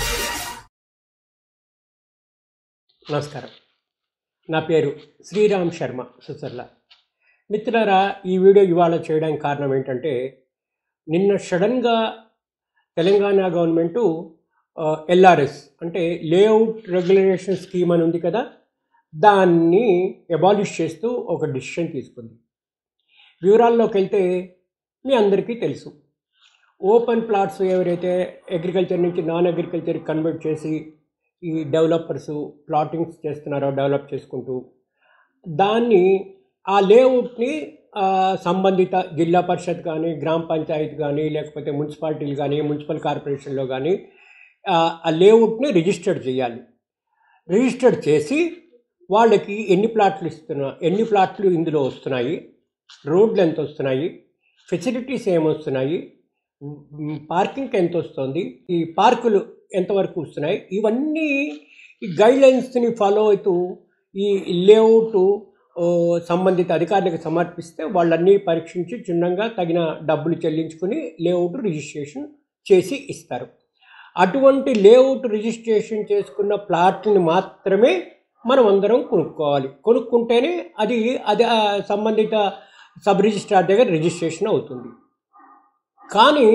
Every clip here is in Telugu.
నమస్కారం నా పేరు శ్రీరామ్ శర్మ సుసర్ల మిత్రులారా ఈ వీడియో ఇవాళ చేయడానికి కారణం ఏంటంటే నిన్న సడన్గా తెలంగాణ గవర్నమెంటు ఎల్ఆర్ఎస్ అంటే లేఅవుట్ రెగ్యులేషన్ స్కీమ్ అని ఉంది కదా దాన్ని ఎబాలిష్ చేస్తూ ఒక డిసిషన్ తీసుకుంది వివరాల్లోకి వెళ్తే మీ అందరికీ తెలుసు ఓపెన్ ప్లాట్స్ ఎవరైతే అగ్రికల్చర్ నుంచి నాన్ అగ్రికల్చర్ కన్వర్ట్ చేసి ఈ డెవలపర్స్ ప్లాటింగ్స్ చేస్తున్నారో డెవలప్ చేసుకుంటూ దాన్ని ఆ లేఅవుట్ని ఆ, సంబంధిత జిల్లా పరిషత్ కానీ గ్రామ పంచాయతీ కానీ లేకపోతే మున్సిపాలిటీలు కానీ మున్సిపల్ కార్పొరేషన్లో కానీ ఆ ఆ లేఅవుట్ని రిజిస్టర్డ్ చేయాలి రిజిస్టర్డ్ చేసి వాళ్ళకి ఎన్ని ప్లాట్లు ఇస్తున్నా ఎన్ని ప్లాట్లు ఇందులో వస్తున్నాయి రోడ్లు ఎంత వస్తున్నాయి ఫెసిలిటీస్ ఏమొస్తున్నాయి మ్, పార్కింగ్కి ఎంత వస్తుంది ఈ పార్కులు ఎంతవరకు వస్తున్నాయి ఇవన్నీ ఈ గైడ్లైన్స్ని ఫాలో అవుతూ ఈ లేఅవుట్ ఓ, సంబంధిత అధికారులకు సమర్పిస్తే వాళ్ళన్నీ పరీక్షించి చిన్నంగా తగిన డబ్బులు చెల్లించుకుని లేఅవుట్ రిజిస్ట్రేషన్ చేసి ఇస్తారు అటువంటి లేఅవుట్ రిజిస్ట్రేషన్ చేసుకున్న ప్లాట్ని మాత్రమే మనం అందరం కొనుక్కోవాలి కొనుక్కుంటేనే అది అది ఆ సంబంధిత సబ్ రిజిస్ట్రార్ దగ్గర రిజిస్ట్రేషన్ అవుతుంది కానీ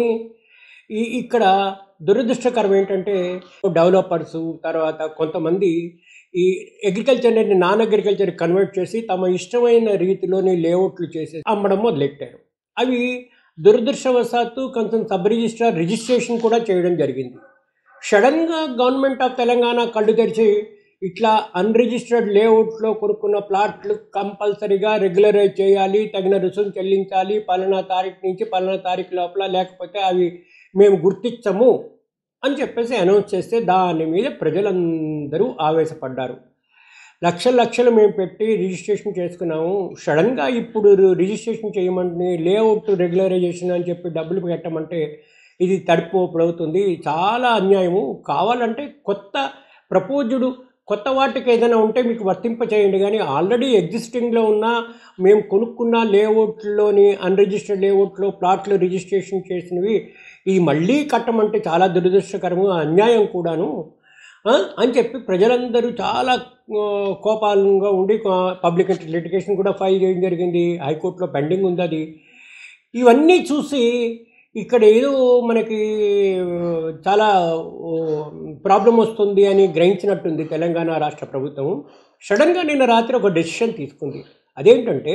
ఈ ఇక్కడ దురదృష్టకరం ఏంటంటే డెవలపర్స్ తర్వాత కొంతమంది ఈ అగ్రికల్చర్ని నాన్ అగ్రికల్చర్ కన్వర్ట్ చేసి తమ ఇష్టమైన రీతిలోని లేఅవుట్లు చేసి అమ్మడం మొదలెట్టారు అవి దురదృష్టవశాత్తు కొంచెం సబ్ రిజిస్ట్రార్ రిజిస్ట్రేషన్ కూడా చేయడం జరిగింది సడన్గా గవర్నమెంట్ ఆఫ్ తెలంగాణ కళ్ళు తెరిచి ఇట్లా అన్రిజిస్టర్డ్ లేఅవుట్లో కొనుక్కున్న ప్లాట్లు కంపల్సరీగా రెగ్యులరైజ్ చేయాలి తగిన రుసుము చెల్లించాలి పలానా తారీఖు నుంచి పలానా తారీఖు లోపల లేకపోతే అవి మేము గుర్తించము అని చెప్పేసి అనౌన్స్ చేస్తే దాని మీద ప్రజలందరూ ఆవేశపడ్డారు లక్షల లక్షలు మేము పెట్టి రిజిస్ట్రేషన్ చేసుకున్నాము సడన్గా ఇప్పుడు రిజిస్ట్రేషన్ చేయమంటే లేఅవుట్ రెగ్యులరైజేషన్ అని చెప్పి డబ్బులు పెట్టమంటే ఇది తడిపోపుడు అవుతుంది చాలా అన్యాయము కావాలంటే కొత్త ప్రపోజుడు కొత్త వాటికి ఏదైనా ఉంటే మీకు వర్తింప చేయండి కానీ ఆల్రెడీ ఎగ్జిస్టింగ్లో ఉన్న మేము కొనుక్కున్న లేఅవుట్లోని అన్రిజిస్టర్డ్ లేఅవుట్లో ప్లాట్లు రిజిస్ట్రేషన్ చేసినవి ఈ మళ్ళీ కట్టమంటే చాలా దురదృష్టకరము అన్యాయం కూడాను ఆ, అని చెప్పి ప్రజలందరూ చాలా ఆ, కోపాలంగా ఉండి పబ్లిక్ లిటిగేషన్ కూడా ఫైల్ చేయడం జరిగింది హైకోర్టులో పెండింగ్ ఉంది అది ఇవన్నీ చూసి ఇక్కడ ఏదో మనకి ఆ, చాలా ప్రాబ్లం వస్తుంది అని గ్రహించినట్టుంది తెలంగాణ రాష్ట్ర ప్రభుత్వం సడన్గా నిన్న రాత్రి ఒక డెసిషన్ తీసుకుంది అదేంటంటే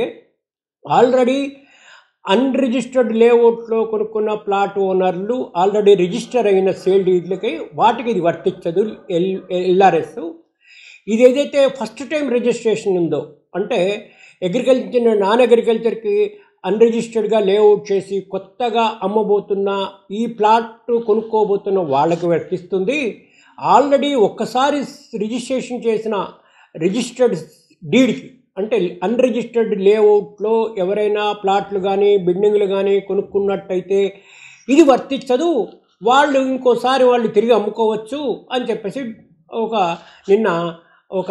ఆల్రెడీ అన్రిజిస్టర్డ్ లేఅవుట్లో కొనుక్కున్న ప్లాట్ ఓనర్లు ఆల్రెడీ రిజిస్టర్ అయిన సేల్ డీడ్లకి వాటికి ఇది వర్తించదు ఎల్ ఎల్ఆర్ఎస్ ఇది ఏదైతే ఫస్ట్ టైం రిజిస్ట్రేషన్ ఉందో అంటే అగ్రికల్చర్ నాన్ అగ్రికల్చర్కి అన్రిజిస్టర్డ్గా లేఅవుట్ చేసి కొత్తగా అమ్మబోతున్న ఈ ప్లాట్ కొనుక్కోబోతున్న వాళ్ళకి వర్తిస్తుంది ఆల్రెడీ ఒక్కసారి రిజిస్ట్రేషన్ చేసిన రిజిస్టర్డ్ డీడ్కి అంటే అన్రిజిస్టర్డ్ లేఅవుట్లో ఎవరైనా ప్లాట్లు కానీ బిల్డింగ్లు కానీ కొనుక్కున్నట్టయితే ఇది వర్తించదు వాళ్ళు ఇంకోసారి వాళ్ళు తిరిగి అమ్ముకోవచ్చు అని చెప్పేసి ఒక నిన్న ఒక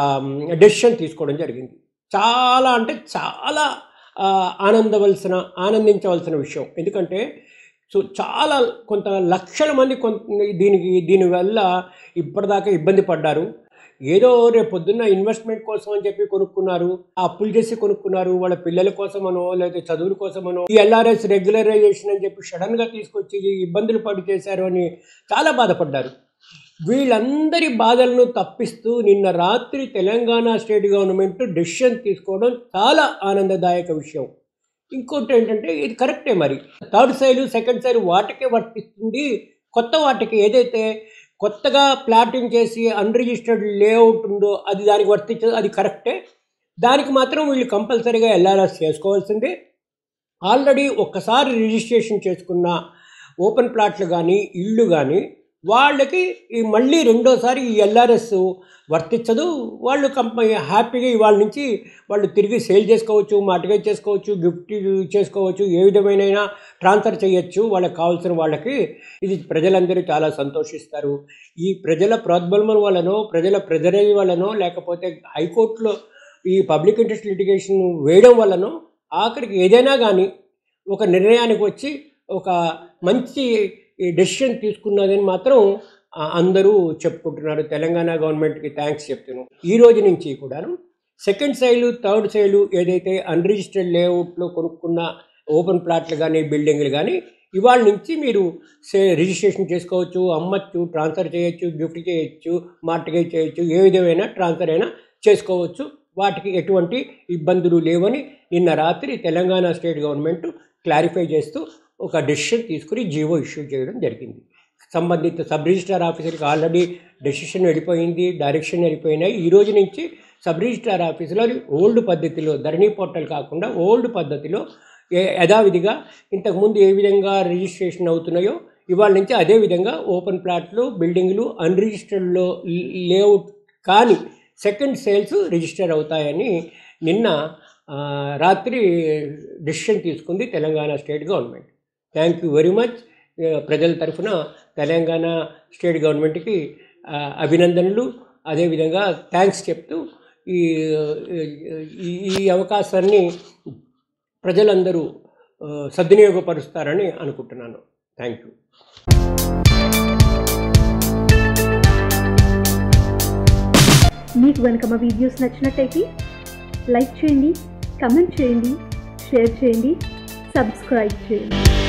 డెసిషన్ తీసుకోవడం జరిగింది చాలా అంటే చాలా ఆ, ఆనందవలసిన ఆనందించవలసిన విషయం ఎందుకంటే సో చాలా కొంత లక్షల మంది కొంత దీనికి దీనివల్ల ఇప్పటిదాకా ఇబ్బంది పడ్డారు ఏదో రేపు పొద్దున్న ఇన్వెస్ట్మెంట్ కోసం అని చెప్పి కొనుక్కున్నారు ఆ అప్పులు చేసి కొనుక్కున్నారు వాళ్ళ పిల్లల కోసమనో లేదా చదువుల కోసమనో ఈ ఎల్ఆర్ఎస్ రెగ్యులరైజేషన్ అని చెప్పి సడన్గా తీసుకొచ్చి ఈ ఇబ్బందులు పడి చేశారు అని చాలా బాధపడ్డారు వీళ్ళందరి బాధలను తప్పిస్తూ నిన్న రాత్రి తెలంగాణ స్టేట్ గవర్నమెంట్ డెసిషన్ తీసుకోవడం చాలా ఆనందదాయక విషయం ఇంకోటి ఏంటంటే ఇది కరెక్టే మరి థర్డ్ సైలు సెకండ్ సైలు వాటికే వర్తిస్తుంది కొత్త వాటికి ఏదైతే కొత్తగా ప్లాటింగ్ చేసి అన్రిజిస్టర్డ్ లేఅవుట్ ఉందో అది దానికి వర్తించదు అది కరెక్టే దానికి మాత్రం వీళ్ళు కంపల్సరీగా ఎల్ఆర్ఎస్ చేసుకోవాల్సిందే ఆల్రెడీ ఒక్కసారి రిజిస్ట్రేషన్ చేసుకున్న ఓపెన్ ప్లాట్లు కానీ ఇళ్ళు కానీ వాళ్ళకి ఈ మళ్ళీ రెండోసారి ఈ ఎల్ఆర్ఎస్ వర్తించదు వాళ్ళు కంపెనీ హ్యాపీగా ఇవాళ నుంచి వాళ్ళు తిరిగి సేల్ చేసుకోవచ్చు మార్టిగేజ్ చేసుకోవచ్చు గిఫ్ట్ చేసుకోవచ్చు ఏ విధమైన ట్రాన్స్ఫర్ చేయొచ్చు వాళ్ళకి కావాల్సిన వాళ్ళకి ఇది ప్రజలందరూ చాలా సంతోషిస్తారు ఈ ప్రజల ప్రోద్బలనం వలనో ప్రజల ప్రెజరేజ్ వలనో లేకపోతే హైకోర్టులో ఈ పబ్లిక్ ఇంట్రెస్ట్ లిటిగేషన్ వేయడం వలనో ఆఖరికి ఏదైనా కానీ ఒక నిర్ణయానికి వచ్చి ఒక మంచి డెసిషన్ తీసుకున్నదని మాత్రం ఆ, అందరూ చెప్పుకుంటున్నారు తెలంగాణ గవర్నమెంట్కి థ్యాంక్స్ చెప్తున్నాను ఈ రోజు నుంచి కూడాను సెకండ్ సైలు థర్డ్ సైలు ఏదైతే అన్రిజిస్టర్డ్ లేఅవుట్లో కొనుక్కున్న ఓపెన్ ప్లాట్లు కానీ బిల్డింగ్లు కానీ ఇవాళ నుంచి మీరు సే రిజిస్ట్రేషన్ చేసుకోవచ్చు అమ్మచ్చు ట్రాన్స్ఫర్ చేయొచ్చు గిఫ్ట్ చేయొచ్చు మార్టిగేజ్ చేయొచ్చు ఏ విధమైన ట్రాన్స్ఫర్ అయినా చేసుకోవచ్చు వాటికి ఎటువంటి ఇబ్బందులు లేవని నిన్న రాత్రి తెలంగాణ స్టేట్ గవర్నమెంట్ క్లారిఫై చేస్తూ ఒక డెసిషన్ తీసుకుని జీవో ఇష్యూ చేయడం జరిగింది సంబంధిత సబ్ రిజిస్ట్రార్ ఆఫీసర్కి ఆల్రెడీ డెసిషన్ వెళ్ళిపోయింది డైరెక్షన్ వెళ్ళిపోయినాయి ఈ రోజు నుంచి సబ్ రిజిస్ట్రార్ ఆఫీసులో ఓల్డ్ పద్ధతిలో ధరణి పోర్టల్ కాకుండా ఓల్డ్ పద్ధతిలో ఏ- యథావిధిగా ఇంతకుముందు ఏ విధంగా రిజిస్ట్రేషన్ అవుతున్నాయో ఇవాళ నుంచి అదే విధంగా ఓపెన్ ప్లాట్లు బిల్డింగ్లు అన్రిజిస్టర్డ్లో లేఅవుట్ కానీ సెకండ్ సేల్స్ రిజిస్టర్ అవుతాయని నిన్న ఆ, రాత్రి డెసిషన్ తీసుకుంది Telangana state government thank you very much ఆ, ప్రజల తరఫున తెలంగాణ స్టేట్ గవర్నమెంట్కి ఆ, అభినందనలు అదేవిధంగా థ్యాంక్స్ చెప్తూ ఈ ఈ ఈ అవకాశాన్ని ప్రజలందరూ ఆ, సద్వినియోగపరుస్తారని అనుకుంటున్నాను థ్యాంక్ యూ మీకు కనుక మా వీడియోస్ నచ్చినట్టయితే లైక్ చేయండి కమెంట్ చేయండి షేర్ చేయండి సబ్స్క్రైబ్ చేయండి